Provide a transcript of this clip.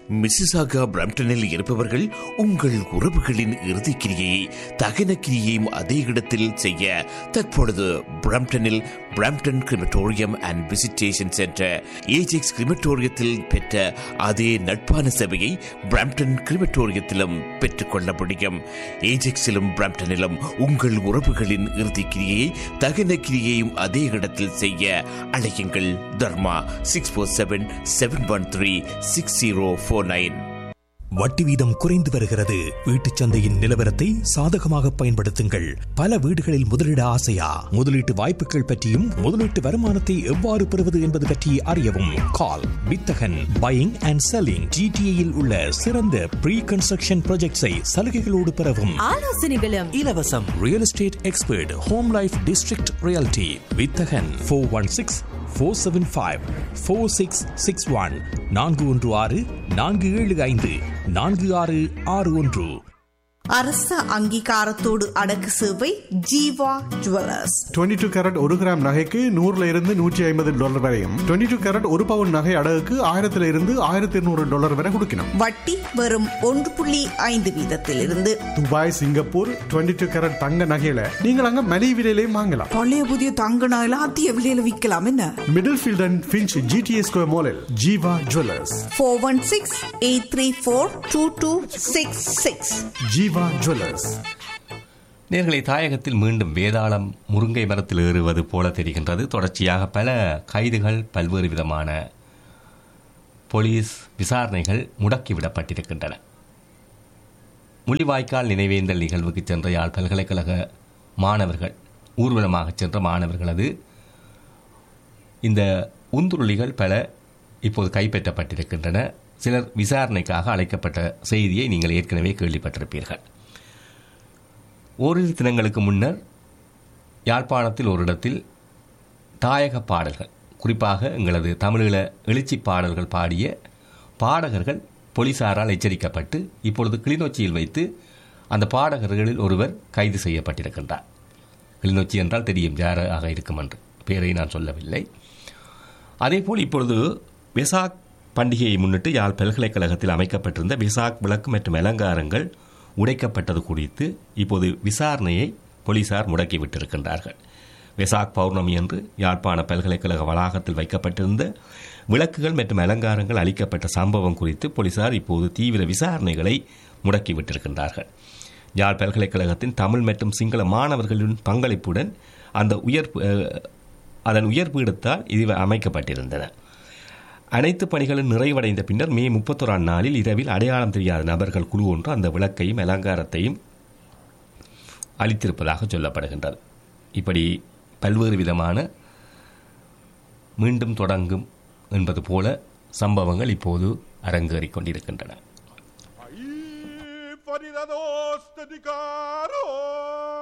Mississauga பிரம்டனில் இருப்பவர்கள் உங்கள் உறவுகளின் இறுதிக்கிரியை தகன கிரியையும் அதே இடத்தில் செய்ய தற்பொழுது பிரம்டனில் Brampton crematorium and visitation centre Ajax கிரிமட்டோரியத்தில் பெற்ற அதே நட்பான சேவையை பிரம்டன் கிரிமட்டோரியத்திலும் பெற்றுக்கொள்ள முடியும் ஏஜெக்ஸிலும் பிரம்டனிலும் உங்கள் உறவுகளின் இறுதிக்கிரியை தகன கிரியையும் அதே இடத்தில் செய்ய அழையுங்கள் Dharma six four seven seven one three six zero four nine வட்டி வீதம் குறைந்து வருகிறது வீட்டுச் சந்தையின் நிலவரத்தை சாதகமாக பயன்படுத்துங்கள் பல வீடுகளில் முதலீட ஆசையா முதலீட்டு வாய்ப்புகள் பற்றியும் முதலீட்டு வருமானத்தை எவ்வாறு பெறுவது என்பது பற்றி அறியவும் கால் வித்தகன் பையிங் அண்ட் செல்லிங் ஜிடிஏயில் உள்ள சிறந்த ப்ரீ கன்ஸ்ட்ரக்ஷன் ப்ராஜெக்ட்ஸை சலுகைகளோடு பெறவும் ஆலோசனைகளும் இலவசம் real estate expert Home Life District Realty வித்தகன் four one six four seven five four six six one நான்கு ஒன்று ஆறு நான்கு ஏழு ஐந்து நான்கு ஆறு ஆறு ஒன்று அரச அங்கீகாரத்தோடு அடக்கு சேவை ஜீவா ஜுவல்லர்ஸ் 22 டூ கேரட் ஒரு கிராம் நகைக்கு நூறுல இருந்து நூற்றி ஐம்பது டாலர் வரையும் 22 டூ கேரட் ஒரு பவுன் நகை அடகுக்கு ஆயிரத்துல இருந்து ஆயிரத்தி இருநூறு டாலர் வரை கொடுக்கணும் வட்டி வெறும் ஒன்று புள்ளி ஐந்து வீதத்திலிருந்து துபாய் சிங்கப்பூர் 22 டூ கேரட் தங்க நகையில நீங்கள் அங்க மலிவு விலையிலையும் வாங்கலாம் பழைய புதிய தங்க நகையில அதிக விலையில விற்கலாம் என்ன Middlefield and Finch GTA Square மாலில் Jeeva jewellers four one six eight three four two two six six Jeeva jewellers நேர்களை தாயகத்தில் மீண்டும் வேதாளம் முருங்கை மரத்தில் ஏறுவது போல தெரிகின்றது தொடர்ச்சியாக பல கைதுகள் பல்வேறு விதமான போலீஸ் விசாரணைகள் முடக்கிவிடப்பட்டிருக்கின்றன முள்ளிவாய்க்கால் நினைவேந்தல் நிகழ்வுக்கு சென்ற யாழ் பல்கலைக்கழக மாணவர்கள் ஊர்வலமாக சென்ற மாணவர்களது இந்த உந்துருளிகள் பல இப்போது கைப்பற்றப்பட்டிருக்கின்றன சிலர் விசாரணைக்காக அழைக்கப்பட்ட செய்தியை நீங்கள் ஏற்கனவே கேள்விப்பட்டிருப்பீர்கள் ஓரிரு தினங்களுக்கு முன்னர் யாழ்ப்பாணத்தில் ஒரு இடத்தில் தாயக பாடல்கள் குறிப்பாக எங்களது தமிழீழ எழுச்சி பாடல்கள் பாடிய பாடகர்கள் போலீசாரால் எச்சரிக்கப்பட்டு இப்பொழுது கிளிநொச்சியில் வைத்து அந்த பாடகர்களில் ஒருவர் கைது செய்யப்பட்டிருக்கின்றார் கிளிநொச்சி என்றால் தெரியும் யாராக இருக்கும் என்று பேரை நான் சொல்லவில்லை அதேபோல் இப்பொழுது வெசாக் பண்டிகையை முன்னிட்டு யாழ் பல்கலைக்கழகத்தில் அமைக்கப்பட்டிருந்த விசாக் விளக்கு மற்றும் அலங்காரங்கள் உடைக்கப்பட்டது குறித்து இப்போது விசாரணையை போலீசார் முடக்கிவிட்டிருக்கின்றார்கள் வெசாக் பௌர்ணமி அன்று யாழ்ப்பாண பல்கலைக்கழக வளாகத்தில் வைக்கப்பட்டிருந்த விளக்குகள் மற்றும் அலங்காரங்கள் அளிக்கப்பட்ட சம்பவம் குறித்து போலீசார் இப்போது தீவிர விசாரணைகளை முடக்கிவிட்டிருக்கின்றார்கள் யாழ் பல்கலைக்கழகத்தின் தமிழ் மற்றும் சிங்கள மாணவர்களின் பங்களிப்புடன் அந்த உயர் அதன் உயர்பீடத்தால் இது அமைக்கப்பட்டிருந்தன அனைத்து பணிகளும் நிறைவடைந்த பின்னர் மே முப்பத்தோராம் நாளில் இரவில் அடையாளம் தெரியாத நபர்கள் குழு ஒன்று அந்த விளக்கையும் அலங்காரத்தையும் அளித்திருப்பதாக சொல்லப்படுகின்றது இப்படி பல்வேறு விதமான மீண்டும் தொடங்கும் என்பது போல சம்பவங்கள் இப்போது அரங்கேறிக் கொண்டிருக்கின்றன Farida dos de Caro.